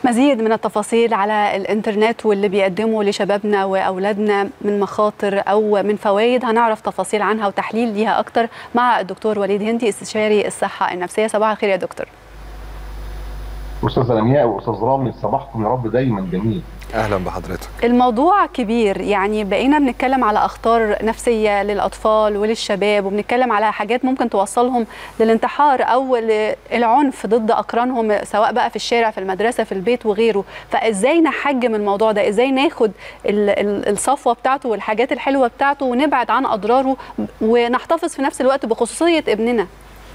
مزيد من التفاصيل على الانترنت واللي بيقدمه لشبابنا واولادنا من مخاطر او من فوائد هنعرف تفاصيل عنها وتحليل ليها اكتر مع الدكتور وليد هندي استشاري الصحه النفسيه صباح الخير يا دكتور استاذ لمياء واستاذ رامي صباحكم يا رب دايما جميل اهلا بحضرتك الموضوع كبير يعني بقينا بنتكلم على اخطار نفسيه للاطفال وللشباب وبنتكلم على حاجات ممكن توصلهم للانتحار او للعنف ضد اقرانهم سواء بقى في الشارع في المدرسه في البيت وغيره فازاي نحجم الموضوع ده ازاي ناخد الصفوه بتاعته والحاجات الحلوه بتاعته ونبعد عن اضراره ونحتفظ في نفس الوقت بخصوصيه ابننا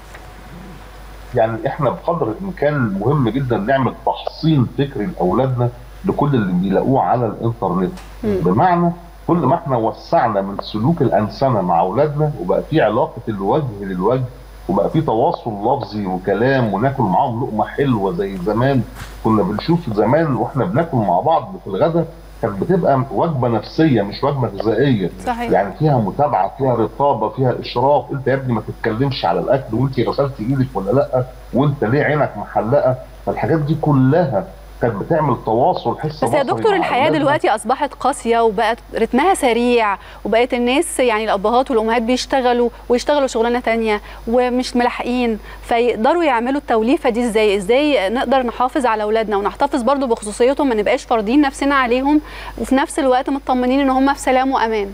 يعني احنا بقدر الامكان مهم جدا نعمل تحصين فكري لاولادنا لكل اللي بيلاقوه على الانترنت م. بمعنى كل ما احنا وسعنا من سلوك الانسنه مع اولادنا وبقى في علاقه الوجه للوجه وبقى في تواصل لفظي وكلام وناكل معاهم لقمه حلوه زي زمان كنا بنشوف زمان واحنا بناكل مع بعض في الغداء كانت بتبقى وجبه نفسيه مش وجبه غذائيه صحيح. يعني فيها متابعه فيها رقابه فيها اشراف انت يا ابني ما تتكلمش على الاكل وانت غسلت ايدك ولا لا وانت ليه عينك محلقه فالحاجات دي كلها كانت بتعمل تواصل حس بس يا دكتور الحياه دلوقتي اصبحت قاسيه وبقت رتمها سريع وبقت الناس يعني الابهات والامهات بيشتغلوا ويشتغلوا شغلانه ثانيه ومش ملاحقين فيقدروا يعملوا التوليفه دي ازاي ازاي نقدر نحافظ على اولادنا ونحتفظ برضو بخصوصيتهم ما نبقاش فارضين نفسنا عليهم وفي نفس الوقت مطمنين ان هم في سلام وامان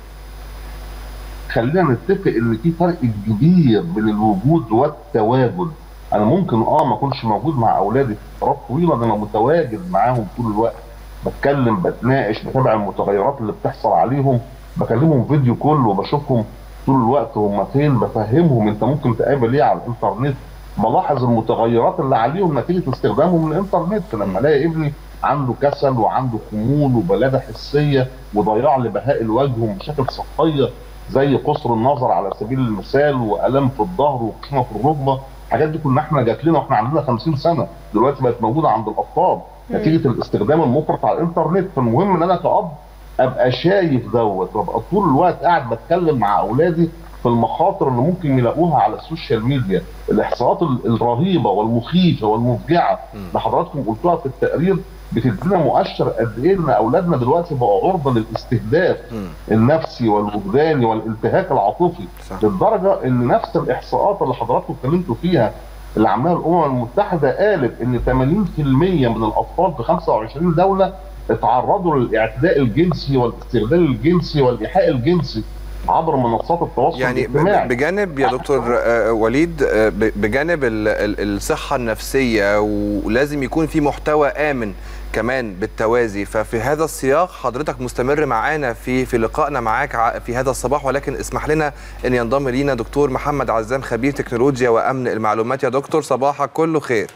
خلينا نتفق ان في فرق كبير بين الوجود والتواجد انا ممكن اه ما اكونش موجود مع اولادي فترات طويله ده انا متواجد معاهم طول الوقت بتكلم بتناقش بتابع المتغيرات اللي بتحصل عليهم بكلمهم فيديو كول وبشوفهم طول الوقت هم فين بفهمهم انت ممكن تقابل ايه على الانترنت بلاحظ المتغيرات اللي عليهم نتيجه استخدامهم للانترنت لما الاقي ابني عنده كسل وعنده خمول وبلاده حسيه وضياع لبهاء الوجه ومشاكل صحيه زي قصر النظر على سبيل المثال والام في الظهر وقسمه في الركبه الحاجات دي كنا احنا جات لنا واحنا عندنا 50 سنه دلوقتي بقت موجوده عند الاطفال نتيجه الاستخدام المفرط على الانترنت فالمهم ان انا كاب ابقى شايف دوت وابقى طول الوقت قاعد بتكلم مع اولادي في المخاطر اللي ممكن يلاقوها على السوشيال ميديا الاحصاءات الرهيبه والمخيفه والمفجعه اللي حضراتكم قلتوها في التقرير بتدينا مؤشر قد ايه ان اولادنا دلوقتي بقوا عرضه للاستهداف النفسي والوجداني والانتهاك العاطفي صح. للدرجه ان نفس الاحصاءات اللي حضراتكم اتكلمتوا فيها اللي عملها الامم المتحده قالت ان 80% من الاطفال في 25 دوله اتعرضوا للاعتداء الجنسي والاستغلال الجنسي والايحاء الجنسي عبر منصات التواصل يعني الاجتماعي بجانب يا دكتور وليد بجانب الصحه النفسيه ولازم يكون في محتوى امن كمان بالتوازي ففي هذا السياق حضرتك مستمر معانا في في لقائنا معاك في هذا الصباح ولكن اسمح لنا ان ينضم لينا دكتور محمد عزام خبير تكنولوجيا وامن المعلومات يا دكتور صباحك كله خير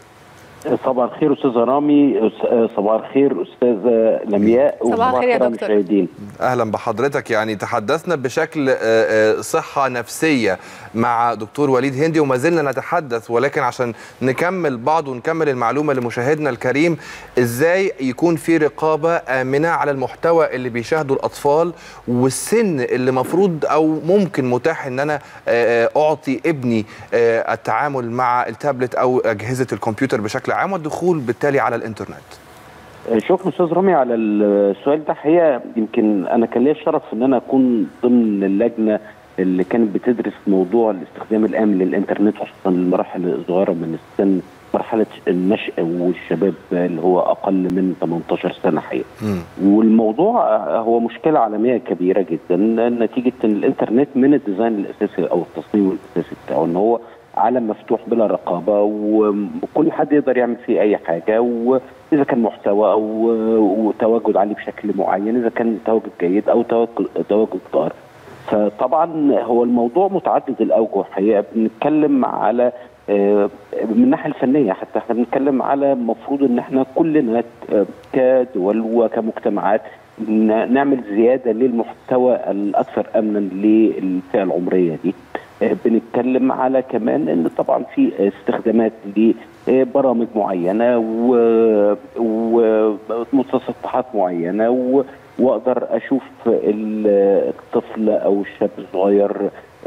صباح الخير استاذ رامي صباح الخير استاذه لمياء صباح الخير يا دكتور المشاهدين اهلا بحضرتك يعني تحدثنا بشكل صحه نفسيه مع دكتور وليد هندي وما زلنا نتحدث ولكن عشان نكمل بعض ونكمل المعلومه لمشاهدنا الكريم ازاي يكون في رقابه امنه على المحتوى اللي بيشاهده الاطفال والسن اللي مفروض او ممكن متاح ان انا اعطي ابني التعامل مع التابلت او اجهزه الكمبيوتر بشكل عام والدخول بالتالي على الانترنت شكرا استاذ رامي على السؤال ده حقيقه يمكن انا كان ليا الشرف ان انا اكون ضمن اللجنه اللي كانت بتدرس موضوع الاستخدام الامن للانترنت خصوصا المراحل الصغيره من السن مرحله النشء والشباب اللي هو اقل من 18 سنه حقيقه. والموضوع هو مشكله عالميه كبيره جدا نتيجه ان الانترنت من الديزاين الاساسي او التصميم الاساسي بتاعه ان هو عالم مفتوح بلا رقابه وكل حد يقدر يعمل فيه اي حاجه واذا كان محتوى او تواجد عليه بشكل معين اذا كان تواجد جيد او تواجد ضار. فطبعا هو الموضوع متعدد الاوجه حقيقه بنتكلم على من الناحيه الفنيه حتى احنا بنتكلم على المفروض ان احنا كلنا كدول وكمجتمعات نعمل زياده للمحتوى الاكثر امنا للفئه العمريه دي بنتكلم على كمان ان طبعا في استخدامات لبرامج معينه ومتصفحات معينه واقدر اشوف الطفل او الشاب الصغير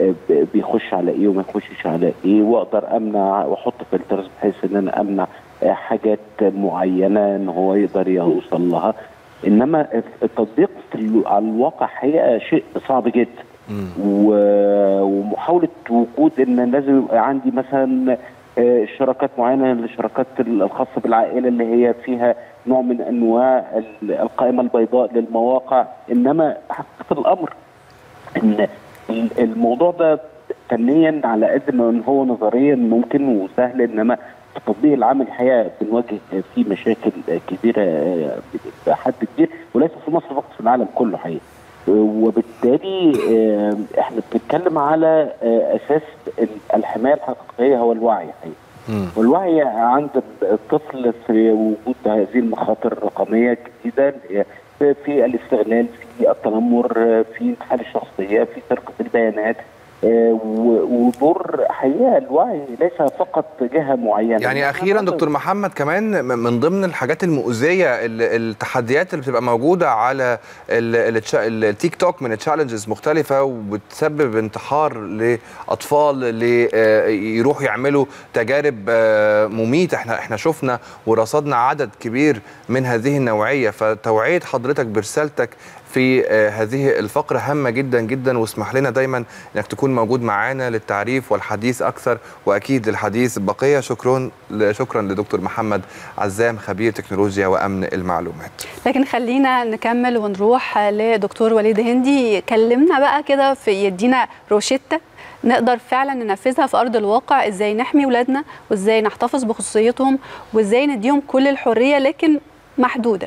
آه، ب- بيخش على ايه وما يخشش على ايه واقدر امنع واحط فلترز بحيث ان انا امنع آه، حاجات معينه ان هو يقدر يوصل لها انما التطبيق في ال- على الواقع حقيقه شيء صعب جدا و- ومحاوله وجود ان لازم يبقى عندي مثلا آه، شراكات معينه الشراكات الخاصه بالعائله اللي هي فيها نوع من انواع ال- القائمه البيضاء للمواقع انما حقيقه الامر ان ال- الموضوع ده فنيا على قد ما إن هو نظريا ممكن وسهل انما في التطبيق العام الحقيقه بنواجه فيه مشاكل كبيره بحد كبير وليس في مصر فقط في العالم كله حقيقه وبالتالي آه، احنا بنتكلم على آه، اساس ال- الحمايه الحقيقيه هو الوعي حقيقه مم. والوعي عند الطفل في وجود هذه المخاطر الرقميه الجديده في الاستغلال في التنمر في انتحال الشخصيه في سرقه البيانات آه، و- ودور حقيقه الوعي ليس فقط جهه معينه يعني اخيرا دكتور محمد كمان م- من ضمن الحاجات المؤذيه ال- التحديات اللي بتبقى موجوده على ال- التش- التيك توك من تشالنجز مختلفه وبتسبب انتحار لاطفال ل- آه، يروحوا يعملوا تجارب آه، مميته احنا احنا شفنا ورصدنا عدد كبير من هذه النوعيه فتوعيه حضرتك برسالتك في آه، هذه الفقرة هامة جدا جدا واسمح لنا دايما انك تكون موجود معانا للتعريف والحديث اكثر واكيد للحديث بقية شكرا شكرا لدكتور محمد عزام خبير تكنولوجيا وامن المعلومات لكن خلينا نكمل ونروح لدكتور وليد هندي كلمنا بقى كده في يدينا روشتة نقدر فعلا ننفذها في ارض الواقع ازاي نحمي ولادنا وازاي نحتفظ بخصوصيتهم وازاي نديهم كل الحريه لكن محدوده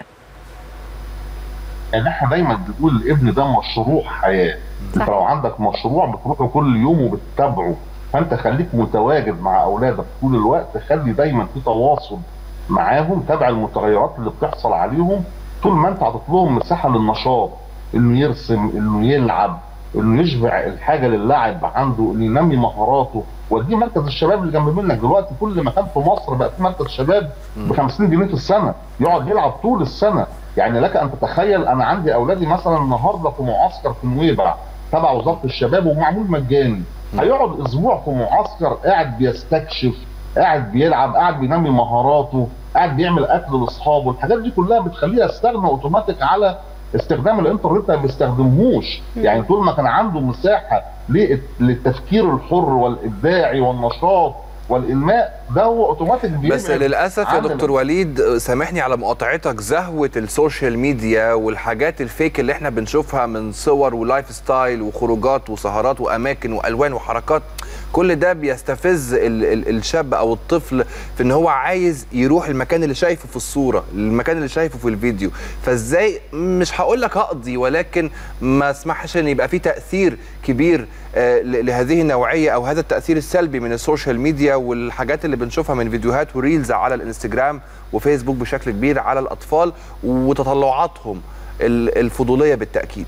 يعني احنا دايما بنقول الابن ده مشروع حياه انت صحيح. لو عندك مشروع بتروحه كل يوم وبتتابعه فانت خليك متواجد مع اولادك طول الوقت خلي دايما في تواصل معاهم تابع المتغيرات اللي بتحصل عليهم طول ما انت عطيت لهم مساحه للنشاط انه يرسم انه يلعب انه يشبع الحاجه للاعب عنده انه ينمي مهاراته ودي مركز الشباب اللي جنب منك دلوقتي كل مكان في مصر بقى في مركز شباب ب 50 جنيه في السنه يقعد يلعب طول السنه يعني لك ان تتخيل انا عندي اولادي مثلا النهارده في معسكر في نويبع تبع وزاره الشباب ومعمول مجاني هيقعد اسبوع في معسكر قاعد بيستكشف قاعد بيلعب قاعد بينمي مهاراته قاعد بيعمل اكل لاصحابه الحاجات دي كلها بتخليه يستغنى اوتوماتيك على استخدام الانترنت ما بيستخدمهوش يعني طول ما كان عنده مساحه للت- للتفكير الحر والابداعي والنشاط والانماء ده هو اوتوماتيك بس بيبعد للاسف يا عن دكتور وليد سامحني على مقاطعتك زهوه السوشيال ميديا والحاجات الفيك اللي احنا بنشوفها من صور ولايف ستايل وخروجات وسهرات واماكن والوان وحركات كل ده بيستفز ال ال الشاب او الطفل في ان هو عايز يروح المكان اللي شايفه في الصوره المكان اللي شايفه في الفيديو فازاي مش هقول لك هقضي ولكن ما اسمحش ان يبقى في تاثير كبير آه، ل- لهذه النوعيه او هذا التاثير السلبي من السوشيال ميديا والحاجات اللي بنشوفها من فيديوهات وريلز على الانستجرام وفيسبوك بشكل كبير على الاطفال وتطلعاتهم ال- الفضوليه بالتاكيد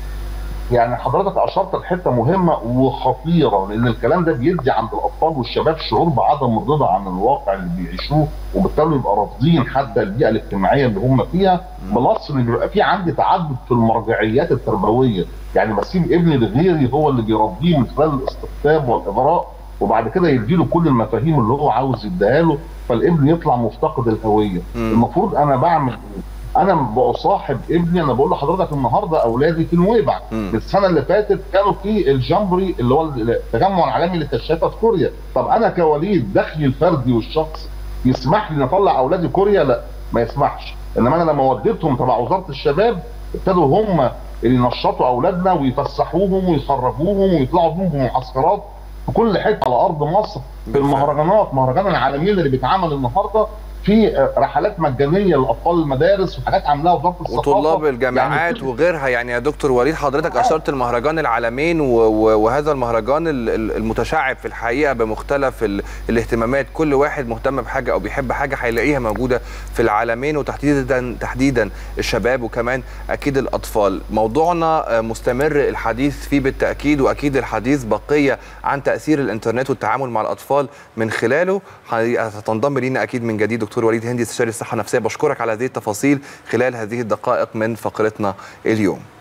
يعني حضرتك اشرت لحته مهمه وخطيره لان الكلام ده بيدي عند الاطفال والشباب شعور بعدم الرضا عن الواقع اللي بيعيشوه وبالتالي يبقى رافضين حتى البيئه الاجتماعيه اللي هم فيها بلس ان بيبقى في عندي تعدد في المرجعيات التربويه يعني بسيب ابني لغيري هو اللي بيربيه من خلال الاستقطاب والاغراء وبعد كده يديله كل المفاهيم اللي هو عاوز يديها له فالابن يطلع مفتقد الهويه مم. المفروض انا بعمل ايه؟ انا بصاحب ابني انا بقول لحضرتك النهارده اولادي في نويبع مم. السنه اللي فاتت كانوا في الجامبري اللي هو التجمع العالمي للكشافه في كوريا طب انا كوليد دخلي الفردي والشخص يسمح لي ان اطلع اولادي كوريا لا ما يسمحش انما انا لما وديتهم تبع وزاره الشباب ابتدوا هم اللي ينشطوا اولادنا ويفسحوهم ويخرجوهم ويطلعوا بيهم في معسكرات في كل حته على ارض مصر في بالفعل. المهرجانات مهرجان العالمين اللي بيتعمل النهارده في آه، رحلات مجانيه لاطفال المدارس وحاجات عاملاها وزاره الثقافه وطلاب الجامعات يعني وغيرها يعني يا دكتور وليد حضرتك اشرت المهرجان العالمين و- و- وهذا المهرجان ال- ال- المتشعب في الحقيقه بمختلف ال- الاهتمامات كل واحد مهتم بحاجه او بيحب حاجه هيلاقيها موجوده في العالمين وتحديدا تحديدا الشباب وكمان اكيد الاطفال موضوعنا آه، مستمر الحديث فيه بالتاكيد واكيد الحديث بقيه عن تاثير الانترنت والتعامل مع الاطفال من خلاله هتنضم لينا اكيد من جديد دكتور وليد هندي استشاري الصحه النفسيه بشكرك على هذه التفاصيل خلال هذه الدقائق من فقرتنا اليوم